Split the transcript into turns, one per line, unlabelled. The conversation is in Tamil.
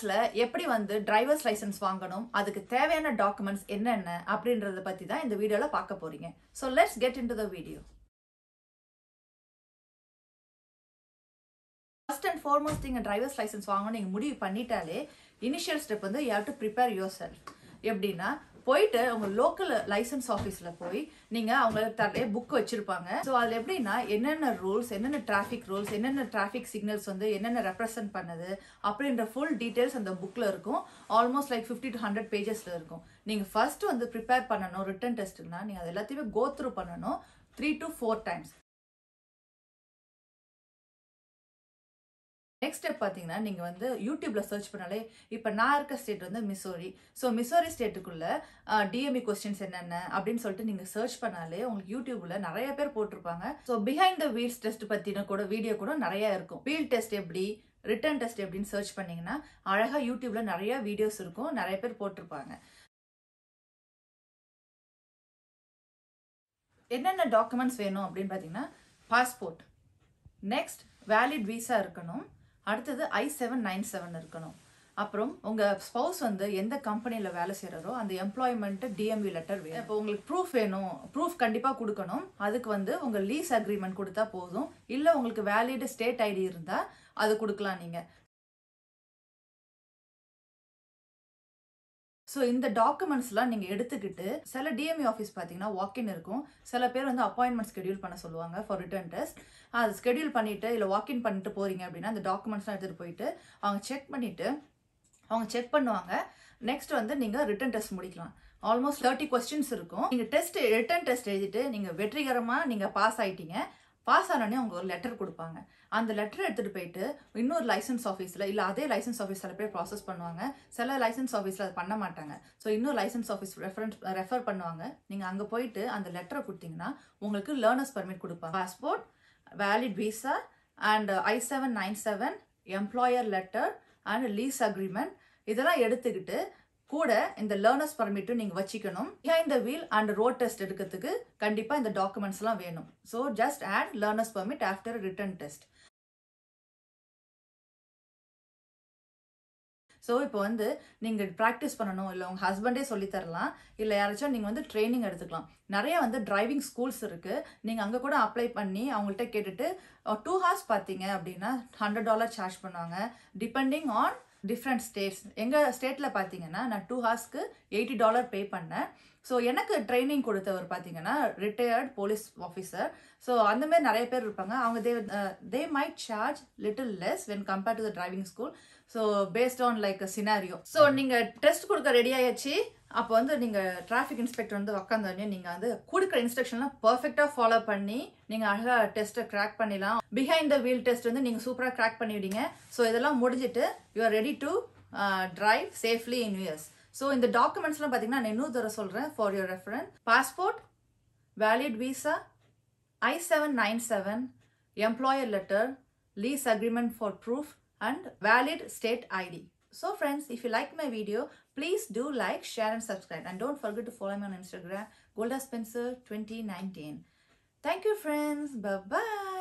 யூஎஸ்ல எப்படி வந்து டிரைவர்ஸ் லைசன்ஸ் வாங்கணும் அதுக்கு தேவையான டாக்குமெண்ட்ஸ் என்னென்ன அப்படின்றத பத்தி தான் இந்த வீடியோல பார்க்க போறீங்க so let's get into the video first and foremost நீங்கள் டிரைவர்ஸ் லைசன்ஸ் வாங்கணும் நீங்கள் முடிவு பண்ணிட்டாலே இனிஷியல் ஸ்டெப் வந்து you have to prepare yourself எப்படின்னா போயிட்டு உங்க லோக்கல் லைசன்ஸ் ஆஃபீஸில் போய் நீங்கள் அவங்க தரே புக் வச்சிருப்பாங்க ஸோ அதில் எப்படின்னா என்னென்ன ரூல்ஸ் என்னென்ன டிராஃபிக் ரூல்ஸ் என்னென்ன டிராஃபிக் சிக்னல்ஸ் வந்து என்னென்ன ரெப்ரசென்ட் பண்ணுது அப்படின்ற ஃபுல் டீட்டெயில்ஸ் அந்த புக்கில் இருக்கும் almost like fifty to hundred பேஜஸில் இருக்கும் நீங்கள் ஃபர்ஸ்ட் வந்து ப்ரிப்பேர் பண்ணணும் ரிட்டன் டெஸ்ட்டுனா நீங்கள் அது எல்லாத்தையுமே கோ த்ரூ பண்ணணும் three to four times next step பார்த்தீங்கன்னா நீங்கள் வந்து யூடியூப்ல சர்ச் பண்ணாலே இப்போ நான் இருக்க ஸ்டேட் வந்து மிசோரி ஸோ மிசோரி ஸ்டேட்டுக்குள்ள டிஎம்இ கொஸ்டின்ஸ் என்னென்ன அப்படின்னு சொல்லிட்டு நீங்கள் சர்ச் பண்ணாலே உங்களுக்கு யூடியூப்ல நிறைய பேர் போட்டிருப்பாங்க so behind the wheels test பற்றின கூட வீடியோ கூட நிறைய இருக்கும் வீல் டெஸ்ட் எப்படி ரிட்டர்ன் டெஸ்ட் எப்படின்னு சர்ச் பண்ணீங்கன்னா அழகாக யூடியூப்ல நிறைய வீடியோஸ் இருக்கும் நிறைய பேர் போட்டிருப்பாங்க என்னென்ன டாக்குமெண்ட்ஸ் வேணும் அப்படின்னு பார்த்தீங்கன்னா பாஸ்போர்ட் நெக்ஸ்ட் வேலிட் விசா இருக்கணும் அடுத்தது ஐ செவன் நைன் செவன் இருக்கணும் அப்புறம் உங்கள் ஸ்பௌஸ் வந்து எந்த கம்பெனியில் வேலை செய்கிறாரோ அந்த எம்ப்ளாய்மெண்ட்டு டிஎம்வி லெட்டர் வேணும் இப்போ உங்களுக்கு ப்ரூஃப் வேணும் ப்ரூஃப் கண்டிப்பாக கொடுக்கணும் அதுக்கு வந்து உங்கள் லீஸ் அக்ரிமெண்ட் கொடுத்தா போதும் இல்லை உங்களுக்கு வேலிட் ஸ்டேட் ஐடி இருந்தால் அது கொடுக்கலாம் நீங்கள் ஸோ இந்த டாக்குமெண்ட்ஸ்லாம் நீங்கள் எடுத்துக்கிட்டு சில டிஎம்இ ஆஃபீஸ் பார்த்தீங்கன்னா வாக்கின் இருக்கும் சில பேர் வந்து அப்பாயின்மெண்ட் ஸ்கெடியூல் பண்ண சொல்லுவாங்க ஃபார் ரிட்டர்ன் டெஸ்ட் அது ஸ்கெடியூல் பண்ணிவிட்டு இல்லை வாக்கின் பண்ணிட்டு போகிறீங்க அப்படின்னா அந்த டாக்குமெண்ட்ஸ்லாம் எடுத்துகிட்டு போயிட்டு அவங்க செக் பண்ணிவிட்டு அவங்க செக் பண்ணுவாங்க நெக்ஸ்ட் வந்து நீங்கள் ரிட்டன் டெஸ்ட் முடிக்கலாம் ஆல்மோஸ்ட் தேர்ட்டி கொஸ்டின்ஸ் இருக்கும் நீங்கள் டெஸ்ட் ரிட்டன் டெஸ்ட் எழுதிட்டு நீங்கள் வெற்றிகரமாக நீங்கள் பாஸ் ஆகிட்டீங்க பாஸ் ஆனோடனே அவங்க ஒரு லெட்டர் கொடுப்பாங்க அந்த லெட்டர் எடுத்துகிட்டு போயிட்டு இன்னொரு லைசன்ஸ் ஆஃபீஸில் இல்லை அதே லைசன்ஸ் ஆஃபீஸ் சில பேர் ப்ராசஸ் பண்ணுவாங்க சில லைசன்ஸ் ஆஃபீஸில் அது பண்ண மாட்டாங்க ஸோ இன்னொரு லைசன்ஸ் ஆஃபீஸ் ரெஃபரன்ஸ் ரெஃபர் பண்ணுவாங்க நீங்கள் அங்கே போயிட்டு அந்த லெட்டரை கொடுத்தீங்கன்னா உங்களுக்கு லேர்னர்ஸ் பர்மிட் கொடுப்பாங்க passport valid visa and I seven nine seven employer letter and lease agreement இதெல்லாம் எடுத்துக்கிட்டு கூட இந்த லேர்னர்ஸ் பர்மிட்டும் நீங்கள் வச்சுக்கணும் behind the wheel and road test எடுக்கிறதுக்கு கண்டிப்பாக இந்த டாக்குமெண்ட்ஸ்லாம் வேணும் so just add learners permit after written test so இப்போ வந்து நீங்கள் ப்ராக்டிஸ் பண்ணணும் இல்லை உங்கள் ஹஸ்பண்டே சொல்லி தரலாம் இல்லை யாராச்சும் நீங்கள் வந்து ட்ரைனிங் எடுத்துக்கலாம் நிறைய வந்து டிரைவிங் ஸ்கூல்ஸ் இருக்குது நீங்கள் அங்கே கூட அப்ளை பண்ணி அவங்கள்ட்ட கேட்டுட்டு டூ ஹார்ஸ் பார்த்தீங்க அப்படின்னா ஹண்ட்ரட் டாலர் சார்ஜ் பண்ணுவாங்க டிபெண்டிங் ஆன் டிஃப்ரெண்ட் ஸ்டேட்ஸ் எங்கள் ஸ்டேட்டில் பார்த்தீங்கன்னா நான் டூ ஹார்ஸ்க்கு எயிட்டி டாலர் பே பண்ணேன் ஸோ எனக்கு ட்ரைனிங் கொடுத்தவர் பார்த்தீங்கன்னா ரிட்டையர்ட் போலீஸ் ஆஃபீஸர் ஸோ அந்த மாதிரி நிறைய பேர் இருப்பாங்க அவங்க they they might charge little less when compared to the driving school so based on like scenario so நீங்கள் டெஸ்ட் கொடுக்க ரெடி ஆயாச்சு அப்போ வந்து நீங்கள் டிராஃபிக் இன்ஸ்பெக்டர் வந்து உட்காந்தோடனே நீங்கள் வந்து கொடுக்குற இன்ஸ்ட்ரக்ஷன்லாம் பர்ஃபெக்டாக ஃபாலோ பண்ணி நீங்கள் அழகாக டெஸ்ட்டை கிராக் பண்ணிடலாம் பிஹைண்ட் த வீல் டெஸ்ட் வந்து நீங்கள் சூப்பராக கிராக் பண்ணிவிடுங்க ஸோ இதெல்லாம் முடிஞ்சிட்டு you are ready to drive safely in US so இந்த டாக்குமெண்ட்ஸ்லாம் பார்த்தீங்கன்னா நான் இன்னொரு தடவை சொல்கிறேன் for your reference passport valid visa I seven nine seven employer letter lease agreement for proof and valid state ID. So friends, if you like my video, please do like, share and subscribe. And don't forget to follow me on Instagram, Golda Spencer 2019. Thank you friends. Bye-bye.